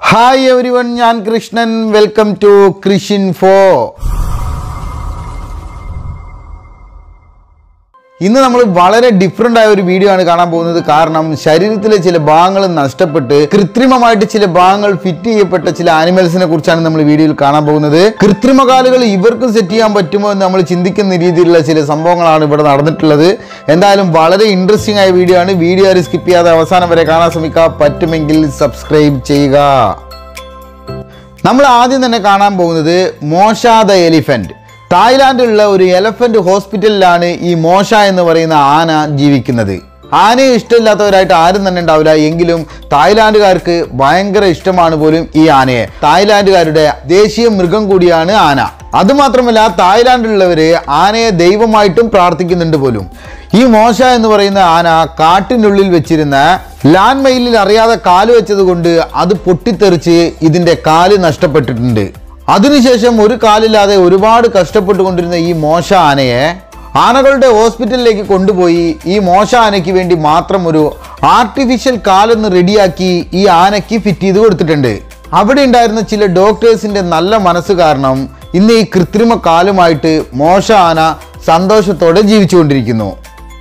Hi every one ഞാൻ Krishnan welcome to കൃഷിൻ ഫോ ഇന്ന് നമ്മൾ വളരെ ഡിഫറെൻ്റ് ആയ ഒരു വീഡിയോ ആണ് കാണാൻ പോകുന്നത് കാരണം ശരീരത്തിലെ ചില ഭാഗങ്ങൾ നഷ്ടപ്പെട്ട് കൃത്രിമമായിട്ട് ചില ഭാഗങ്ങൾ ഫിറ്റ് ചെയ്യപ്പെട്ട ചില ആനിമൽസിനെ കുറിച്ചാണ് നമ്മൾ വീഡിയോയിൽ കാണാൻ പോകുന്നത് കൃത്രിമ കാലുകൾ ഇവർക്കും സെറ്റ് ചെയ്യാൻ പറ്റുമോ എന്ന് നമ്മൾ ചിന്തിക്കുന്ന രീതിയിലുള്ള ചില സംഭവങ്ങളാണ് ഇവിടെ നടന്നിട്ടുള്ളത് എന്തായാലും വളരെ ഇൻട്രസ്റ്റിംഗ് ആയ വീഡിയോ ആണ് വീഡിയോ ആരും സ്കിപ്പ് ചെയ്യാതെ അവസാനം വരെ കാണാൻ ശ്രമിക്കുക പറ്റുമെങ്കിൽ സബ്സ്ക്രൈബ് ചെയ്യുക നമ്മൾ ആദ്യം തന്നെ കാണാൻ പോകുന്നത് മോശ ദ എലിഫന്റ് തായ്ലാൻഡിലുള്ള ഒരു എലഫന്റ് ഹോസ്പിറ്റലിലാണ് ഈ മോശ എന്ന് പറയുന്ന ആന ജീവിക്കുന്നത് ആനയെ ഇഷ്ടമില്ലാത്തവരായിട്ട് ആരും തന്നെ ഉണ്ടാവില്ല എങ്കിലും തായ്ലാൻഡുകാർക്ക് ഭയങ്കര ഇഷ്ടമാണ് പോലും ഈ ആനയെ തായ്ലാൻഡുകാരുടെ ദേശീയ മൃഗം കൂടിയാണ് ആന അതുമാത്രമല്ല തായ്ലാൻഡിലുള്ളവര് ആനയെ ദൈവമായിട്ടും പ്രാർത്ഥിക്കുന്നുണ്ട് പോലും ഈ മോശ എന്ന് പറയുന്ന ആന കാട്ടിനുള്ളിൽ വെച്ചിരുന്ന ലാൻഡ് മൈലിൽ അറിയാതെ കാല് വെച്ചത് കൊണ്ട് അത് പൊട്ടിത്തെറിച്ച് ഇതിന്റെ കാല് നഷ്ടപ്പെട്ടിട്ടുണ്ട് അതിനുശേഷം ഒരു കാലില്ലാതെ ഒരുപാട് കഷ്ടപ്പെട്ടുകൊണ്ടിരുന്ന ഈ മോശ ആനയെ ആനകളുടെ ഹോസ്പിറ്റലിലേക്ക് കൊണ്ടുപോയി ഈ മോശ ആനയ്ക്ക് വേണ്ടി മാത്രം ഒരു ആർട്ടിഫിഷ്യൽ കാലൊന്ന് റെഡിയാക്കി ഈ ആനയ്ക്ക് ഫിറ്റ് ചെയ്ത് കൊടുത്തിട്ടുണ്ട് അവിടെ ഉണ്ടായിരുന്ന ചില ഡോക്ടേഴ്സിന്റെ നല്ല മനസ്സ് കാരണം ഇന്ന് ഈ കൃത്രിമ കാലുമായിട്ട് മോശ ആന സന്തോഷത്തോടെ ജീവിച്ചുകൊണ്ടിരിക്കുന്നു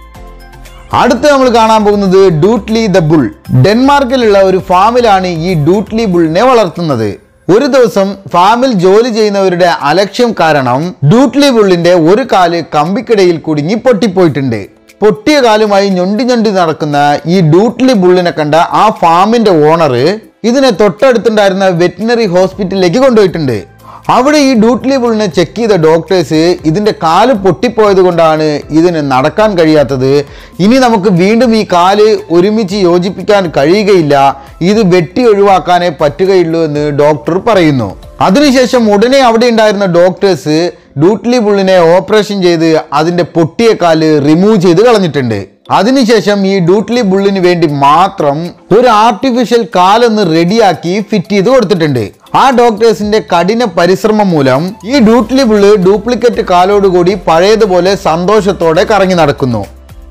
അടുത്ത് നമ്മൾ കാണാൻ പോകുന്നത് ഡൂട്ട്ലി ദ ബുൾ ഡെൻമാർക്കിലുള്ള ഒരു ഫാമിലാണ് ഈ ഡൂട്ട്ലി ബുളിനെ വളർത്തുന്നത് ഒരു ദിവസം ഫാമിൽ ജോലി ചെയ്യുന്നവരുടെ അലക്ഷ്യം കാരണം ഡൂട്ട്ലി ബുള്ളിന്റെ ഒരു കാല് കമ്പിക്കിടയിൽ കുടുങ്ങി പൊട്ടിപ്പോയിട്ടുണ്ട് പൊട്ടിയ കാലുമായി ഞൊണ്ടി ഞൊണ്ടി നടക്കുന്ന ഈ ഡൂട്ട്ലി ബുള്ളിനെ കണ്ട ആ ഫാമിന്റെ ഓണർ ഇതിനെ തൊട്ടടുത്തുണ്ടായിരുന്ന വെറ്റിനറി ഹോസ്പിറ്റലിലേക്ക് കൊണ്ടുപോയിട്ടുണ്ട് അവിടെ ഈ ഡ്യൂട്ട്ലി ബുള്ളിനെ ചെക്ക് ചെയ്ത ഡോക്ടേഴ്സ് ഇതിന്റെ കാല് പൊട്ടിപ്പോയത് കൊണ്ടാണ് ഇതിന് നടക്കാൻ കഴിയാത്തത് ഇനി നമുക്ക് വീണ്ടും ഈ കാല് ഒരുമിച്ച് യോജിപ്പിക്കാൻ കഴിയുകയില്ല ഇത് വെട്ടി ഒഴിവാക്കാനേ പറ്റുകയുള്ളൂ എന്ന് ഡോക്ടർ പറയുന്നു അതിനുശേഷം ഉടനെ അവിടെ ഉണ്ടായിരുന്ന ഡോക്ടേഴ്സ് ഡ്യൂട്ട്ലി ബുള്ളിനെ ഓപ്പറേഷൻ ചെയ്ത് അതിന്റെ പൊട്ടിയ കാല് റിമൂവ് ചെയ്ത് കളഞ്ഞിട്ടുണ്ട് അതിനുശേഷം ഈ ഡ്യൂട്ട്ലി ബുള്ളിന് വേണ്ടി മാത്രം ഒരു ആർട്ടിഫിഷ്യൽ കാലൊന്ന് റെഡിയാക്കി ഫിറ്റ് ചെയ്ത് കൊടുത്തിട്ടുണ്ട് ആ ഡോക്ടേഴ്സിന്റെ കഠിന പരിശ്രമം മൂലം ഈ ഡ്യൂട്ട്ലി ബുള്ള് ഡ്യൂപ്ലിക്കേറ്റ് കാലോടുകൂടി പഴയതുപോലെ സന്തോഷത്തോടെ കറങ്ങി നടക്കുന്നു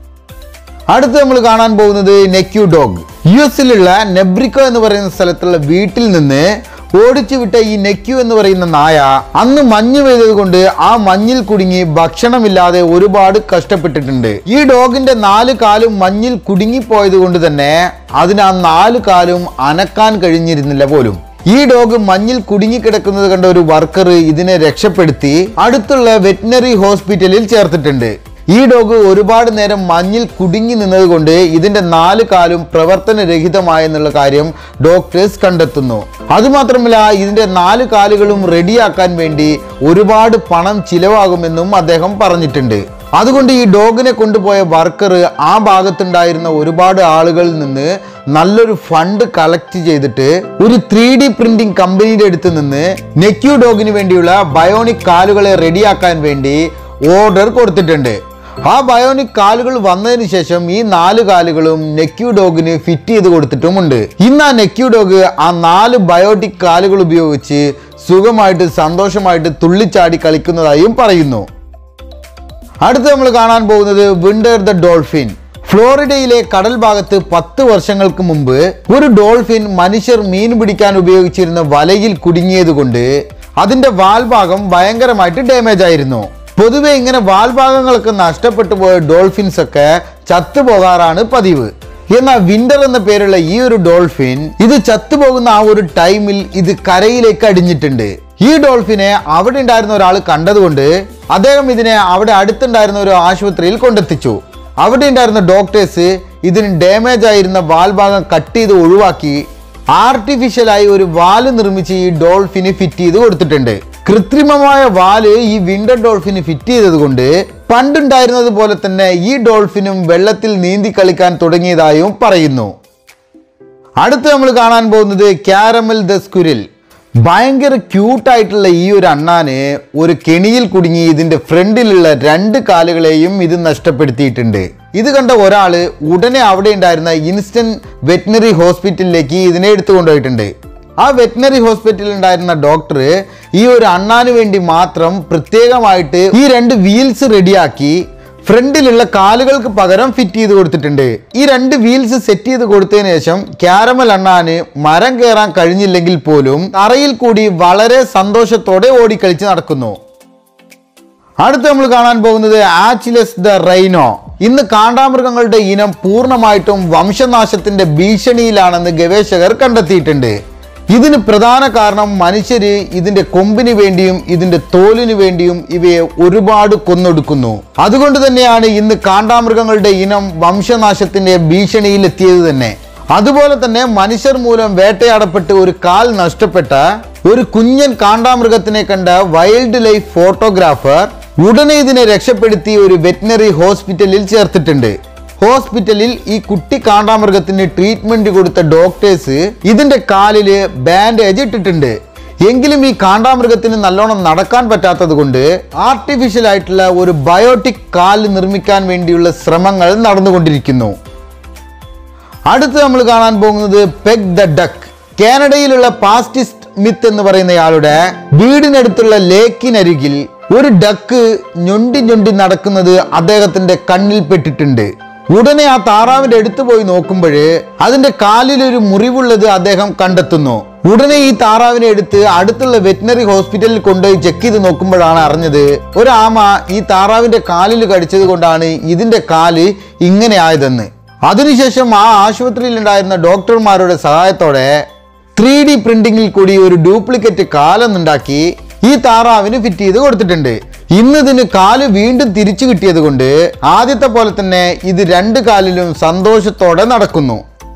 അടുത്ത് നമ്മൾ കാണാൻ പോകുന്നത് നെക്യു ഡോഗ് യു എസിലുള്ള നെബ്രിക്കോ എന്ന് പറയുന്ന സ്ഥലത്തുള്ള വീട്ടിൽ നിന്ന് ഓടിച്ചു വിട്ട ഈ നെക്യു എന്ന് പറയുന്ന നായ അന്ന് മഞ്ഞ് പെയ്തത് കൊണ്ട് ആ മഞ്ഞിൽ കുടുങ്ങി ഭക്ഷണമില്ലാതെ ഒരുപാട് കഷ്ടപ്പെട്ടിട്ടുണ്ട് ഈ ഡോഗിന്റെ നാല് കാലും മഞ്ഞിൽ കുടുങ്ങിപ്പോയത് കൊണ്ട് തന്നെ അതിന് ആ നാല് കാലും അനക്കാൻ കഴിഞ്ഞിരുന്നില്ല പോലും ഈ ഡോഗ് മഞ്ഞിൽ കുടുങ്ങിക്കിടക്കുന്നത് കണ്ട ഒരു വർക്കർ ഇതിനെ രക്ഷപ്പെടുത്തി അടുത്തുള്ള വെറ്റിനറി ഹോസ്പിറ്റലിൽ ചേർത്തിട്ടുണ്ട് ഈ ഡോഗ് ഒരുപാട് നേരം മഞ്ഞിൽ കുടുങ്ങി നിന്നതുകൊണ്ട് ഇതിന്റെ നാല് കാലും പ്രവർത്തനരഹിതമായെന്നുള്ള കാര്യം ഡോക്ടേഴ്സ് കണ്ടെത്തുന്നു അതുമാത്രമല്ല ഇതിന്റെ നാല് കാലുകളും റെഡിയാക്കാൻ വേണ്ടി ഒരുപാട് പണം ചിലവാകുമെന്നും അദ്ദേഹം പറഞ്ഞിട്ടുണ്ട് അതുകൊണ്ട് ഈ ഡോഗിനെ കൊണ്ടുപോയ വർക്കർ ആ ഭാഗത്തുണ്ടായിരുന്ന ഒരുപാട് ആളുകളിൽ നിന്ന് നല്ലൊരു ഫണ്ട് കളക്ട് ചെയ്തിട്ട് ഒരു ത്രീ ഡി പ്രിന്റിംഗ് കമ്പനിയുടെ അടുത്ത് നിന്ന് നെക്യു ഡോഗിന് വേണ്ടിയുള്ള ബയോണിക് കാലുകളെ റെഡിയാക്കാൻ വേണ്ടി ഓർഡർ കൊടുത്തിട്ടുണ്ട് ആ ബയോണിക് കാലുകൾ വന്നതിന് ശേഷം ഈ നാല് കാലുകളും നെക്യു ഡോഗിന് ഫിറ്റ് ചെയ്ത് കൊടുത്തിട്ടുമുണ്ട് ഇന്ന് ആ നെക്യു ഡോഗ് ആ നാല് ബയോട്ടിക് കാലുകൾ ഉപയോഗിച്ച് സുഖമായിട്ട് സന്തോഷമായിട്ട് തുള്ളിച്ചാടി കളിക്കുന്നതായും പറയുന്നു അടുത്ത് നമ്മൾ കാണാൻ പോകുന്നത് വിൻഡർ ദ ഡോൾഫിൻ ഫ്ലോറിഡയിലെ കടൽ ഭാഗത്ത് പത്ത് വർഷങ്ങൾക്ക് മുമ്പ് ഒരു ഡോൾഫിൻ മനുഷ്യർ മീൻ പിടിക്കാൻ ഉപയോഗിച്ചിരുന്ന വലയിൽ കുടുങ്ങിയത് കൊണ്ട് അതിന്റെ വാൽഭാഗം ഭയങ്കരമായിട്ട് ഡാമേജ് ആയിരുന്നു പൊതുവെ ഇങ്ങനെ വാൽഭാഗങ്ങളൊക്കെ നഷ്ടപ്പെട്ടു പോയ ഡോൾഫിൻസ് ഒക്കെ ചത്തുപോകാറാണ് പതിവ് എന്നാൽ വിന്റർ എന്ന പേരുള്ള ഈ ഒരു ഡോൾഫിൻ ഇത് ചത്തുപോകുന്ന ആ ഒരു ടൈമിൽ ഇത് കരയിലേക്ക് അടിഞ്ഞിട്ടുണ്ട് ഈ ഡോൾഫിനെ അവിടെ ഉണ്ടായിരുന്ന ഒരാൾ കണ്ടതുകൊണ്ട് അദ്ദേഹം ഇതിനെ അവിടെ അടുത്തുണ്ടായിരുന്ന ഒരു ആശുപത്രിയിൽ കൊണ്ടെത്തിച്ചു അവിടെ ഉണ്ടായിരുന്ന ഡോക്ടേഴ്സ് ഇതിന് ഡാമേജ് ആയിരുന്ന വാൽഭാഗം കട്ട് ചെയ്ത് ഒഴിവാക്കി ആർട്ടിഫിഷ്യലായി ഒരു വാല് നിർമ്മിച്ച് ഈ ഡോൾഫിന് ഫിറ്റ് ചെയ്ത് കൊടുത്തിട്ടുണ്ട് കൃത്രിമമായ വാല് ഈ വിൻഡർ ഡോൾഫിന് ഫിറ്റ് ചെയ്തത് കൊണ്ട് പണ്ടുണ്ടായിരുന്നത് പോലെ തന്നെ ഈ ഡോൾഫിനും വെള്ളത്തിൽ നീന്തി കളിക്കാൻ തുടങ്ങിയതായും പറയുന്നു അടുത്ത് നമ്മൾ കാണാൻ പോകുന്നത് ക്യാരമൽ ദ സ്കുരിൽ ഭയങ്കര ക്യൂട്ടായിട്ടുള്ള ഈ ഒരു അണ്ണാന് ഒരു കെണിയിൽ കുടുങ്ങി ഇതിന്റെ ഫ്രണ്ടിലുള്ള രണ്ട് കാലുകളെയും ഇത് നഷ്ടപ്പെടുത്തിയിട്ടുണ്ട് ഇത് കണ്ട ഒരാള് ഉടനെ അവിടെ ഉണ്ടായിരുന്ന ഇൻസ്റ്റന്റ് വെറ്റിനറി ഹോസ്പിറ്റലിലേക്ക് ഇതിനെ എടുത്തു കൊണ്ടുപോയിട്ടുണ്ട് ആ വെറ്റിനറി ഹോസ്പിറ്റലിൽ ഉണ്ടായിരുന്ന ഡോക്ടർ ഈ ഒരു അണ്ണാന് വേണ്ടി മാത്രം പ്രത്യേകമായിട്ട് ഈ രണ്ട് വീൽസ് റെഡിയാക്കി ഫ്രണ്ടിലുള്ള കാലുകൾക്ക് പകരം ഫിറ്റ് ചെയ്ത് കൊടുത്തിട്ടുണ്ട് ഈ രണ്ട് വീൽസ് സെറ്റ് ചെയ്ത് കൊടുത്തതിന് ശേഷം ക്യാരമൽ അണ്ണാന് മരം കയറാൻ കഴിഞ്ഞില്ലെങ്കിൽ പോലും തറയിൽ കൂടി വളരെ സന്തോഷത്തോടെ ഓടിക്കളിച്ച് നടക്കുന്നു അടുത്ത് നമ്മൾ കാണാൻ പോകുന്നത് ആച്ചിലസ് ദ റൈനോ ഇന്ന് കാണ്ടാമൃഗങ്ങളുടെ ഇനം പൂർണ്ണമായിട്ടും വംശനാശത്തിന്റെ ഭീഷണിയിലാണെന്ന് ഗവേഷകർ കണ്ടെത്തിയിട്ടുണ്ട് ഇതിന് പ്രധാന കാരണം മനുഷ്യര് ഇതിന്റെ കൊമ്പിന് വേണ്ടിയും ഇതിന്റെ തോലിന് വേണ്ടിയും ഇവയെ ഒരുപാട് കൊന്നൊടുക്കുന്നു അതുകൊണ്ട് തന്നെയാണ് ഇന്ന് കാണ്ടാമൃഗങ്ങളുടെ ഇനം വംശനാശത്തിന്റെ ഭീഷണിയിൽ എത്തിയത് തന്നെ അതുപോലെ തന്നെ മനുഷ്യർ മൂലം വേട്ടയാടപ്പെട്ട് ഒരു കാൽ നഷ്ടപ്പെട്ട ഒരു കുഞ്ഞൻ കാണ്ടാമൃഗത്തിനെ കണ്ട വൈൽഡ് ലൈഫ് ഫോട്ടോഗ്രാഫർ ഉടനെ ഇതിനെ രക്ഷപ്പെടുത്തി ഒരു വെറ്റിനറി ഹോസ്പിറ്റലിൽ ചേർത്തിട്ടുണ്ട് ഹോസ്പിറ്റലിൽ ഈ കുട്ടി കാണ്ടാമൃഗത്തിന് ട്രീറ്റ്മെന്റ് കൊടുത്ത ഡോക്ടേഴ്സ് ഇതിന്റെ കാലില് ബാൻഡേജ് ഇട്ടിട്ടുണ്ട് എങ്കിലും ഈ കാണ്ടാമൃഗത്തിന് നല്ലോണം നടക്കാൻ പറ്റാത്തത് കൊണ്ട് ആർട്ടിഫിഷ്യൽ ആയിട്ടുള്ള ഒരു ബയോട്ടിക് കാല് നിർമ്മിക്കാൻ വേണ്ടിയുള്ള ശ്രമങ്ങൾ നടന്നുകൊണ്ടിരിക്കുന്നു അടുത്ത് നമ്മൾ കാണാൻ പോകുന്നത് പെഗ് ദ ഡക്ക് കാനഡയിലുള്ള പാസ്റ്റിസ്റ്റ് മിത്ത് എന്ന് പറയുന്നയാളുടെ വീടിനടുത്തുള്ള ലേക്കിനരികിൽ ഒരു ഡക്ക് ഞൊണ്ടി ഞൊണ്ടി നടക്കുന്നത് അദ്ദേഹത്തിന്റെ കണ്ണിൽ പെട്ടിട്ടുണ്ട് ഉടനെ ആ താറാവിന്റെ അടുത്ത് പോയി നോക്കുമ്പോൾ അതിന്റെ കാലിൽ ഒരു മുറിവുള്ളത് അദ്ദേഹം കണ്ടെത്തുന്നു ഉടനെ ഈ താറാവിനെ എടുത്ത് അടുത്തുള്ള വെറ്റിനറി ഹോസ്പിറ്റലിൽ കൊണ്ടുപോയി ചെക്ക് ചെയ്ത് നോക്കുമ്പോഴാണ് അറിഞ്ഞത് ഒരു ആമ ഈ താറാവിന്റെ കാലിൽ കടിച്ചത് കൊണ്ടാണ് ഇതിന്റെ കാല് ഇങ്ങനെ ആയതെന്ന് അതിനുശേഷം ആ ആശുപത്രിയിൽ ഉണ്ടായിരുന്ന ഡോക്ടർമാരുടെ സഹായത്തോടെ ത്രീ ഡി പ്രിന്റിംഗിൽ കൂടി ഒരു ഡ്യൂപ്ലിക്കേറ്റ് കാലൊന്നുണ്ടാക്കി ഈ താറാവിന് ഫിറ്റ് ചെയ്ത് കൊടുത്തിട്ടുണ്ട് ഇന്ന് ഇതിന് കാല് വീണ്ടും തിരിച്ചു കിട്ടിയത് കൊണ്ട് ആദ്യത്തെ പോലെ തന്നെ ഇത് രണ്ട് കാലിലും സന്തോഷത്തോടെ നടക്കുന്നു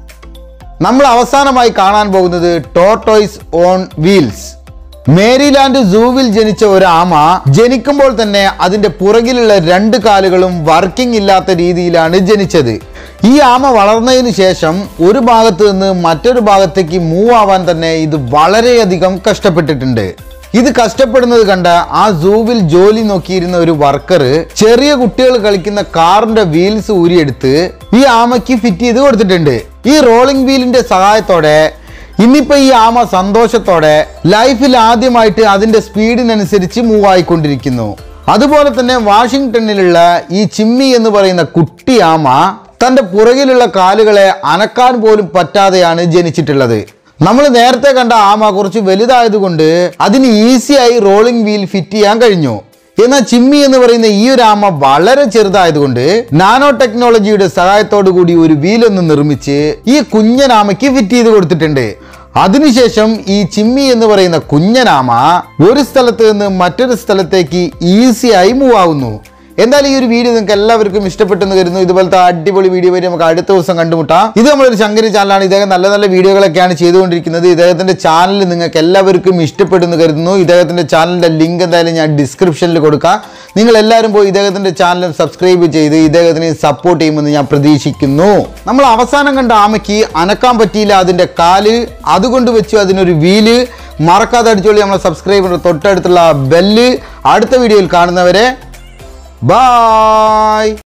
നമ്മൾ അവസാനമായി കാണാൻ പോകുന്നത് ടോട്ടോയ്സ് ഓൺ വീൽസ് മേരിലാൻഡ് സൂവിൽ ജനിച്ച ഒരു ആമ ജനിക്കുമ്പോൾ തന്നെ അതിന്റെ പുറകിലുള്ള രണ്ട് കാലുകളും വർക്കിംഗ് ഇല്ലാത്ത രീതിയിലാണ് ജനിച്ചത് ഈ ആമ വളർന്നതിന് ശേഷം ഒരു ഭാഗത്ത് നിന്ന് മറ്റൊരു ഭാഗത്തേക്ക് മൂവ് ആവാൻ തന്നെ ഇത് വളരെയധികം കഷ്ടപ്പെട്ടിട്ടുണ്ട് ഇത് കഷ്ടപ്പെടുന്നത് കണ്ട ആ സൂവിൽ ജോലി നോക്കിയിരുന്ന ഒരു വർക്കർ ചെറിയ കുട്ടികൾ കളിക്കുന്ന കാറിന്റെ വീൽസ് ഊരിയെടുത്ത് ഈ ആമയ്ക്ക് ഫിറ്റ് ചെയ്ത് കൊടുത്തിട്ടുണ്ട് ഈ റോളിംഗ് വീലിന്റെ സഹായത്തോടെ ഇന്നിപ്പോ ഈ ആമ സന്തോഷത്തോടെ ലൈഫിൽ ആദ്യമായിട്ട് അതിന്റെ സ്പീഡിനനുസരിച്ച് മൂവ് ആയിക്കൊണ്ടിരിക്കുന്നു അതുപോലെ തന്നെ വാഷിംഗ്ടണിലുള്ള ഈ ചിമ്മി എന്ന് പറയുന്ന കുട്ടി ആമ തന്റെ പുറകിലുള്ള കാലുകളെ അനക്കാൻ പോലും പറ്റാതെയാണ് ജനിച്ചിട്ടുള്ളത് നമ്മൾ നേരത്തെ കണ്ട ആമ കുറച്ച് വലുതായതുകൊണ്ട് അതിന് ഈസിയായി റോളിംഗ് വീൽ ഫിറ്റ് ചെയ്യാൻ കഴിഞ്ഞു എന്നാൽ ചിമ്മി എന്ന് പറയുന്ന ഈ ഒരു ആമ വളരെ ചെറുതായതുകൊണ്ട് നാനോ ടെക്നോളജിയുടെ സഹായത്തോടു കൂടി ഒരു വീലൊന്ന് നിർമ്മിച്ച് ഈ കുഞ്ഞനാമയ്ക്ക് ഫിറ്റ് ചെയ്ത് കൊടുത്തിട്ടുണ്ട് അതിനുശേഷം ഈ ചിമ്മി എന്ന് പറയുന്ന കുഞ്ഞനാമ ഒരു സ്ഥലത്ത് നിന്ന് മറ്റൊരു സ്ഥലത്തേക്ക് ഈസിയായി മൂവ് ആവുന്നു എന്തായാലും ഈ ഒരു വീഡിയോ നിങ്ങൾക്ക് എല്ലാവർക്കും ഇഷ്ടപ്പെട്ടെന്ന് കരുതുന്നു ഇതുപോലത്തെ അടിപൊളി വീഡിയോ വരെ നമുക്ക് അടുത്ത ദിവസം കണ്ടുമുട്ടാം ഇത് നമ്മളൊരു ശങ്കരി ചാനലാണ് ഇദ്ദേഹം നല്ല നല്ല വീഡിയോകളൊക്കെയാണ് ചെയ്തുകൊണ്ടിരിക്കുന്നത് ഇദ്ദേഹത്തിന്റെ ചാനൽ നിങ്ങൾക്ക് എല്ലാവർക്കും ഇഷ്ടപ്പെടുന്നു കരുതുന്നു ഇദ്ദേഹത്തിന്റെ ചാനലിന്റെ ലിങ്ക് എന്തായാലും ഞാൻ ഡിസ്ക്രിപ്ഷനിൽ കൊടുക്കാം നിങ്ങൾ എല്ലാവരും പോയി ഇദ്ദേഹത്തിന്റെ ചാനൽ സബ്സ്ക്രൈബ് ചെയ്ത് ഇദ്ദേഹത്തിന് സപ്പോർട്ട് ചെയ്യുമെന്ന് ഞാൻ പ്രതീക്ഷിക്കുന്നു നമ്മൾ അവസാനം കണ്ട ആമയ്ക്ക് അനക്കാൻ പറ്റിയില്ല അതിന്റെ കാല് അതുകൊണ്ട് വെച്ചു അതിനൊരു വീല് മറക്കാതെ അടിച്ചോളി നമ്മളെ സബ്സ്ക്രൈബർ തൊട്ടടുത്തുള്ള ബെല്ല് അടുത്ത വീഡിയോയിൽ കാണുന്നവരെ Bye.